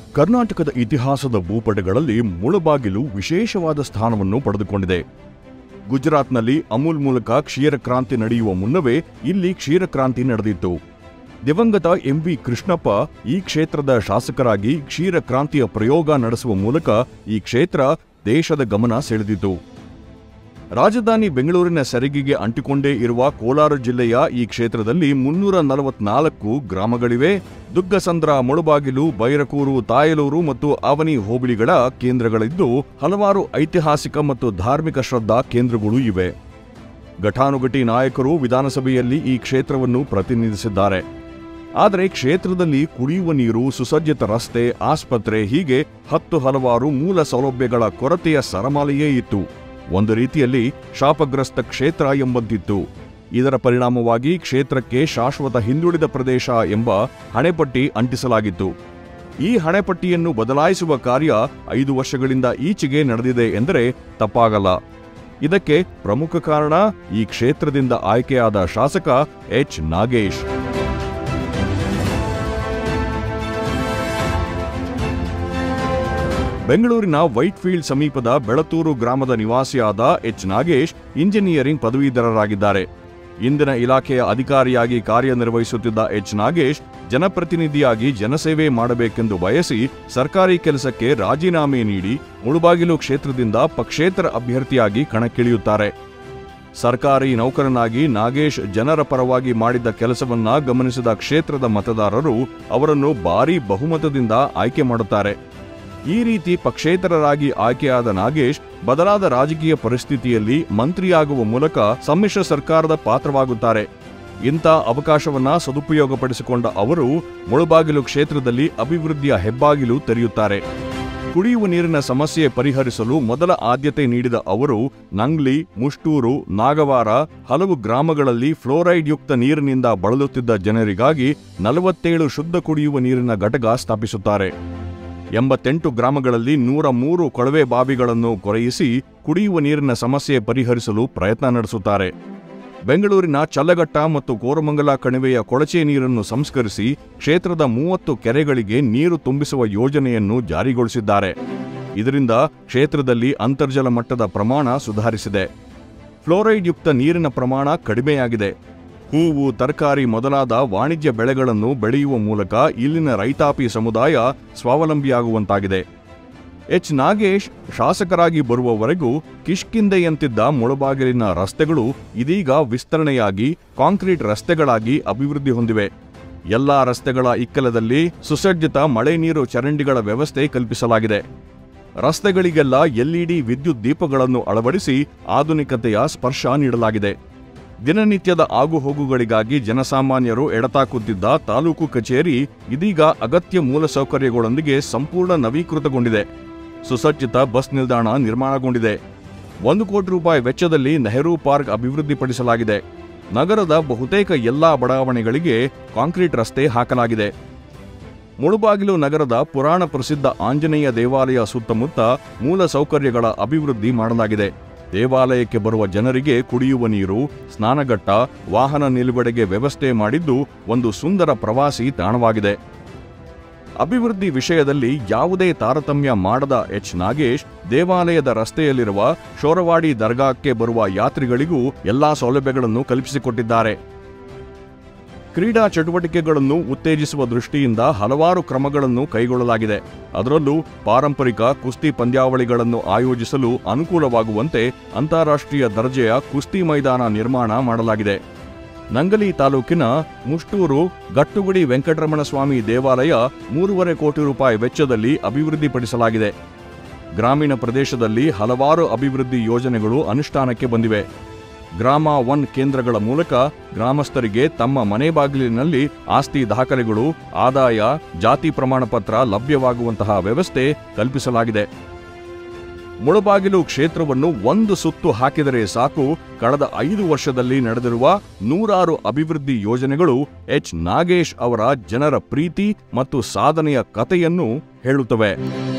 ಕರ್ನಾಟಕದ ಇತಿಹಾಸದ ಭೂಪಟಗಳಲ್ಲಿ ಮುಳಬಾಗಿಲು ವಿಶೇಷವಾದ ಸ್ಥಾನವನ್ನು ಪಡೆದುಕೊಂಡಿದೆ ಗುಜರಾತ್ನಲ್ಲಿ ಅಮೂಲ್ ಮೂಲಕ ಕ್ಷೀರಕ್ರಾಂತಿ ನಡೆಯುವ ಮುನ್ನವೇ ಇಲ್ಲಿ ಕ್ಷೀರಕ್ರಾಂತಿ ನಡೆದಿತ್ತು ದಿವಂಗತ ಎಂವಿ ಕೃಷ್ಣಪ್ಪ ಈ ಕ್ಷೇತ್ರದ ಶಾಸಕರಾಗಿ ಕ್ಷೀರಕ್ರಾಂತಿಯ ಪ್ರಯೋಗ ನಡೆಸುವ ಮೂಲಕ ಈ ಕ್ಷೇತ್ರ ದೇಶದ ಗಮನ ಸೆಳೆದಿತು ರಾಜಧಾನಿ ಬೆಂಗಳೂರಿನ ಸೆರಗಿಗೆ ಅಂಟಿಕೊಂಡೇ ಇರುವ ಕೋಲಾರ ಜಿಲ್ಲೆಯ ಈ ಕ್ಷೇತ್ರದಲ್ಲಿ ಮುನ್ನೂರ ನಲವತ್ನಾಲ್ಕು ಗ್ರಾಮಗಳಿವೆ ದುಗ್ಗಸಂದ್ರ ಮುಳುಬಾಗಿಲು ಬೈರಕೂರು ತಾಯಲೂರು ಮತ್ತು ಅವನಿ ಹೋಬಳಿಗಳ ಕೇಂದ್ರಗಳಿದ್ದು ಹಲವಾರು ಐತಿಹಾಸಿಕ ಮತ್ತು ಧಾರ್ಮಿಕ ಶ್ರದ್ಧಾ ಕೇಂದ್ರಗಳು ಇವೆ ಘಟಾನುಘಟಿ ನಾಯಕರು ವಿಧಾನಸಭೆಯಲ್ಲಿ ಈ ಕ್ಷೇತ್ರವನ್ನು ಪ್ರತಿನಿಧಿಸಿದ್ದಾರೆ ಆದರೆ ಕ್ಷೇತ್ರದಲ್ಲಿ ಕುಡಿಯುವ ನೀರು ಸುಸಜ್ಜಿತ ರಸ್ತೆ ಆಸ್ಪತ್ರೆ ಹೀಗೆ ಹತ್ತು ಹಲವಾರು ಮೂಲ ಸೌಲಭ್ಯಗಳ ಕೊರತೆಯ ಸರಮಾಲೆಯೇ ಇತ್ತು ಒಂದು ರೀತಿಯಲ್ಲಿ ಶಾಪಗ್ರಸ್ತ ಕ್ಷೇತ್ರ ಎಂಬಂತಿತ್ತು ಇದರ ಪರಿಣಾಮವಾಗಿ ಕ್ಷೇತ್ರಕ್ಕೆ ಶಾಶ್ವತ ಹಿಂದುಳಿದ ಪ್ರದೇಶ ಎಂಬ ಹಣೆಪಟ್ಟಿ ಅಂಟಿಸಲಾಗಿತ್ತು ಈ ಹಣೆಪಟ್ಟಿಯನ್ನು ಬದಲಾಯಿಸುವ ಕಾರ್ಯ ಐದು ವರ್ಷಗಳಿಂದ ಈಚೆಗೆ ನಡೆದಿದೆ ಎಂದರೆ ತಪ್ಪಾಗಲ್ಲ ಇದಕ್ಕೆ ಪ್ರಮುಖ ಕಾರಣ ಈ ಕ್ಷೇತ್ರದಿಂದ ಆಯ್ಕೆಯಾದ ಶಾಸಕ ಎಚ್ ನಾಗೇಶ್ ಬೆಂಗಳೂರಿನ ವೈಟ್ಫೀಲ್ಡ್ ಸಮೀಪದ ಬೆಳತೂರು ಗ್ರಾಮದ ನಿವಾಸಿಯಾದ ಎಚ್ ನಾಗೇಶ್ ಇಂಜಿನಿಯರಿಂಗ್ ಪದವೀಧರರಾಗಿದ್ದಾರೆ ಇಂದಿನ ಇಲಾಖೆಯ ಅಧಿಕಾರಿಯಾಗಿ ಕಾರ್ಯನಿರ್ವಹಿಸುತ್ತಿದ್ದ ಎಚ್ ನಾಗೇಶ್ ಜನಪ್ರತಿನಿಧಿಯಾಗಿ ಜನಸೇವೆ ಮಾಡಬೇಕೆಂದು ಬಯಸಿ ಸರ್ಕಾರಿ ಕೆಲಸಕ್ಕೆ ರಾಜೀನಾಮೆ ನೀಡಿ ಮುಳುಬಾಗಿಲು ಕ್ಷೇತ್ರದಿಂದ ಪಕ್ಷೇತರ ಅಭ್ಯರ್ಥಿಯಾಗಿ ಕಣಕ್ಕಿಳಿಯುತ್ತಾರೆ ಸರ್ಕಾರಿ ನೌಕರನಾಗಿ ನಾಗೇಶ್ ಜನರ ಪರವಾಗಿ ಮಾಡಿದ್ದ ಕೆಲಸವನ್ನ ಗಮನಿಸಿದ ಕ್ಷೇತ್ರದ ಮತದಾರರು ಅವರನ್ನು ಭಾರೀ ಬಹುಮತದಿಂದ ಆಯ್ಕೆ ಮಾಡುತ್ತಾರೆ ಈ ರೀತಿ ಪಕ್ಷೇತರರಾಗಿ ಆಯ್ಕೆಯಾದ ನಾಗೇಶ್ ಬದಲಾದ ರಾಜಕೀಯ ಪರಿಸ್ಥಿತಿಯಲ್ಲಿ ಮಂತ್ರಿಯಾಗುವ ಮೂಲಕ ಸಮ್ಮಿಶ್ರ ಸರ್ಕಾರದ ಪಾತ್ರವಾಗುತ್ತಾರೆ ಇಂಥ ಅವಕಾಶವನ್ನ ಸದುಪಯೋಗಪಡಿಸಿಕೊಂಡ ಅವರು ಮುಳುಬಾಗಿಲು ಕ್ಷೇತ್ರದಲ್ಲಿ ಅಭಿವೃದ್ಧಿಯ ಹೆಬ್ಬಾಗಿಲು ತೆರೆಯುತ್ತಾರೆ ಕುಡಿಯುವ ನೀರಿನ ಸಮಸ್ಯೆ ಪರಿಹರಿಸಲು ಮೊದಲ ಆದ್ಯತೆ ನೀಡಿದ ಅವರು ನಂಗ್ಲಿ ಮುಷ್ಟೂರು ನಾಗವಾರ ಹಲವು ಗ್ರಾಮಗಳಲ್ಲಿ ಫ್ಲೋರೈಡ್ ಯುಕ್ತ ನೀರಿನಿಂದ ಬಳಲುತ್ತಿದ್ದ ಜನರಿಗಾಗಿ ನಲವತ್ತೇಳು ಶುದ್ಧ ಕುಡಿಯುವ ನೀರಿನ ಘಟಕ ಸ್ಥಾಪಿಸುತ್ತಾರೆ ಎಂಬತ್ತೆಂಟು ಗ್ರಾಮಗಳಲ್ಲಿ ನೂರ ಮೂರು ಕೊಳವೆ ಬಾವಿಗಳನ್ನು ಕೊರೆಯಿಸಿ ಕುಡಿಯುವ ನೀರಿನ ಸಮಸ್ಯೆ ಪರಿಹರಿಸಲು ಪ್ರಯತ್ನ ನಡೆಸುತ್ತಾರೆ ಬೆಂಗಳೂರಿನ ಚಲ್ಲಘಟ್ಟ ಮತ್ತು ಕೋರಮಂಗಲ ಕಣಿವೆಯ ಕೊಳಚೆ ನೀರನ್ನು ಸಂಸ್ಕರಿಸಿ ಕ್ಷೇತ್ರದ ಮೂವತ್ತು ಕೆರೆಗಳಿಗೆ ನೀರು ತುಂಬಿಸುವ ಯೋಜನೆಯನ್ನು ಜಾರಿಗೊಳಿಸಿದ್ದಾರೆ ಇದರಿಂದ ಕ್ಷೇತ್ರದಲ್ಲಿ ಅಂತರ್ಜಲ ಮಟ್ಟದ ಪ್ರಮಾಣ ಸುಧಾರಿಸಿದೆ ಫ್ಲೋರೈಡ್ ಯುಕ್ತ ನೀರಿನ ಪ್ರಮಾಣ ಕಡಿಮೆಯಾಗಿದೆ ಹೂವು ತರಕಾರಿ ಮೊದಲಾದ ವಾಣಿಜ್ಯ ಬೆಳೆಗಳನ್ನು ಬೆಳೆಯುವ ಮೂಲಕ ಇಲ್ಲಿನ ರೈತಾಪಿ ಸಮುದಾಯ ಸ್ವಾವಲಂಬಿಯಾಗುವಂತಾಗಿದೆ ಎಚ್ ನಾಗೇಶ್ ಶಾಸಕರಾಗಿ ಬರುವವರೆಗೂ ಕಿಷ್ಕಿಂದೆಯಂತಿದ್ದ ಮುಳಬಾಗಿಲಿನ ರಸ್ತೆಗಳು ಇದೀಗ ವಿಸ್ತರಣೆಯಾಗಿ ಕಾಂಕ್ರೀಟ್ ರಸ್ತೆಗಳಾಗಿ ಅಭಿವೃದ್ಧಿ ಹೊಂದಿವೆ ಎಲ್ಲಾ ರಸ್ತೆಗಳ ಇಕ್ಕಲದಲ್ಲಿ ಸುಸಜ್ಜಿತ ಮಳೆ ನೀರು ಚರಂಡಿಗಳ ವ್ಯವಸ್ಥೆ ಕಲ್ಪಿಸಲಾಗಿದೆ ರಸ್ತೆಗಳಿಗೆಲ್ಲ ಎಲ್ಇಡಿ ವಿದ್ಯುತ್ ದೀಪಗಳನ್ನು ಅಳವಡಿಸಿ ಆಧುನಿಕತೆಯ ಸ್ಪರ್ಶ ನೀಡಲಾಗಿದೆ ದಿನನಿತ್ಯದ ಆಗುಹೋಗುಗಳಿಗಾಗಿ ಜನಸಾಮಾನ್ಯರು ಎಡತಾಕುತ್ತಿದ್ದ ತಾಲೂಕು ಕಚೇರಿ ಇದೀಗ ಅಗತ್ಯ ಮೂಲಸೌಕರ್ಯಗಳೊಂದಿಗೆ ಸಂಪೂರ್ಣ ನವೀಕೃತಗೊಂಡಿದೆ ಸುಸಜ್ಜಿತ ಬಸ್ ನಿಲ್ದಾಣ ನಿರ್ಮಾಣಗೊಂಡಿದೆ ಒಂದು ಕೋಟಿ ರೂಪಾಯಿ ವೆಚ್ಚದಲ್ಲಿ ನೆಹರು ಪಾರ್ಕ್ ಅಭಿವೃದ್ಧಿಪಡಿಸಲಾಗಿದೆ ನಗರದ ಬಹುತೇಕ ಎಲ್ಲಾ ಬಡಾವಣೆಗಳಿಗೆ ಕಾಂಕ್ರೀಟ್ ರಸ್ತೆ ಹಾಕಲಾಗಿದೆ ಮುಳುಬಾಗಿಲು ನಗರದ ಪುರಾಣ ಪ್ರಸಿದ್ಧ ಆಂಜನೇಯ ದೇವಾಲಯ ಸುತ್ತಮುತ್ತ ಮೂಲ ಸೌಕರ್ಯಗಳ ಅಭಿವೃದ್ಧಿ ಮಾಡಲಾಗಿದೆ ದೇವಾಲಯಕ್ಕೆ ಬರುವ ಜನರಿಗೆ ಕುಡಿಯುವ ನೀರು ಸ್ನಾನಘಟ್ಟ ವಾಹನ ನಿಲುಗಡೆಗೆ ವ್ಯವಸ್ಥೆ ಮಾಡಿದ್ದು ಒಂದು ಸುಂದರ ಪ್ರವಾಸಿ ತಾಣವಾಗಿದೆ ಅಭಿವೃದ್ಧಿ ವಿಷಯದಲ್ಲಿ ಯಾವುದೇ ತಾರತಮ್ಯ ಮಾಡದ ಎಚ್ ನಾಗೇಶ್ ದೇವಾಲಯದ ರಸ್ತೆಯಲ್ಲಿರುವ ಶೋರವಾಡಿ ದರ್ಗಾಕ್ಕೆ ಬರುವ ಯಾತ್ರಿಗಳಿಗೂ ಎಲ್ಲಾ ಸೌಲಭ್ಯಗಳನ್ನು ಕಲ್ಪಿಸಿಕೊಟ್ಟಿದ್ದಾರೆ ಕ್ರೀಡಾ ಚಟುವಟಿಕೆಗಳನ್ನು ಉತ್ತೇಜಿಸುವ ದೃಷ್ಟಿಯಿಂದ ಹಲವಾರು ಕ್ರಮಗಳನ್ನು ಕೈಗೊಳ್ಳಲಾಗಿದೆ ಅದರಲ್ಲೂ ಪಾರಂಪರಿಕ ಕುಸ್ತಿ ಪಂದ್ಯಾವಳಿಗಳನ್ನು ಆಯೋಜಿಸಲು ಅನುಕೂಲವಾಗುವಂತೆ ಅಂತಾರಾಷ್ಟ್ರೀಯ ದರ್ಜೆಯ ಕುಸ್ತಿ ಮೈದಾನ ನಿರ್ಮಾಣ ಮಾಡಲಾಗಿದೆ ನಂಗಲಿ ತಾಲೂಕಿನ ಮುಷ್ಟೂರು ಗಟ್ಟುಗುಡಿ ವೆಂಕಟರಮಣ ಸ್ವಾಮಿ ದೇವಾಲಯ ಮೂರುವರೆ ಕೋಟಿ ರೂಪಾಯಿ ವೆಚ್ಚದಲ್ಲಿ ಅಭಿವೃದ್ಧಿಪಡಿಸಲಾಗಿದೆ ಗ್ರಾಮೀಣ ಪ್ರದೇಶದಲ್ಲಿ ಹಲವಾರು ಅಭಿವೃದ್ಧಿ ಯೋಜನೆಗಳು ಅನುಷ್ಠಾನಕ್ಕೆ ಬಂದಿವೆ ಗ್ರಾಮ ಒನ್ ಕೇಂದ್ರಗಳ ಮೂಲಕ ಗ್ರಾಮಸ್ಥರಿಗೆ ತಮ್ಮ ಮನೆ ಬಾಗಿಲಿನಲ್ಲಿ ಆಸ್ತಿ ದಾಖಲೆಗಳು ಆದಾಯ ಜಾತಿ ಪ್ರಮಾಣ ಪತ್ರ ಲಭ್ಯವಾಗುವಂತಹ ವ್ಯವಸ್ಥೆ ಕಲ್ಪಿಸಲಾಗಿದೆ ಮುಳಬಾಗಿಲು ಕ್ಷೇತ್ರವನ್ನು ಒಂದು ಸುತ್ತು ಹಾಕಿದರೆ ಸಾಕು ಕಳೆದ ಐದು ವರ್ಷದಲ್ಲಿ ನಡೆದಿರುವ ನೂರಾರು ಅಭಿವೃದ್ಧಿ ಯೋಜನೆಗಳು ಎಚ್ ನಾಗೇಶ್ ಅವರ ಜನರ ಪ್ರೀತಿ ಮತ್ತು ಸಾಧನೆಯ ಕಥೆಯನ್ನು ಹೇಳುತ್ತವೆ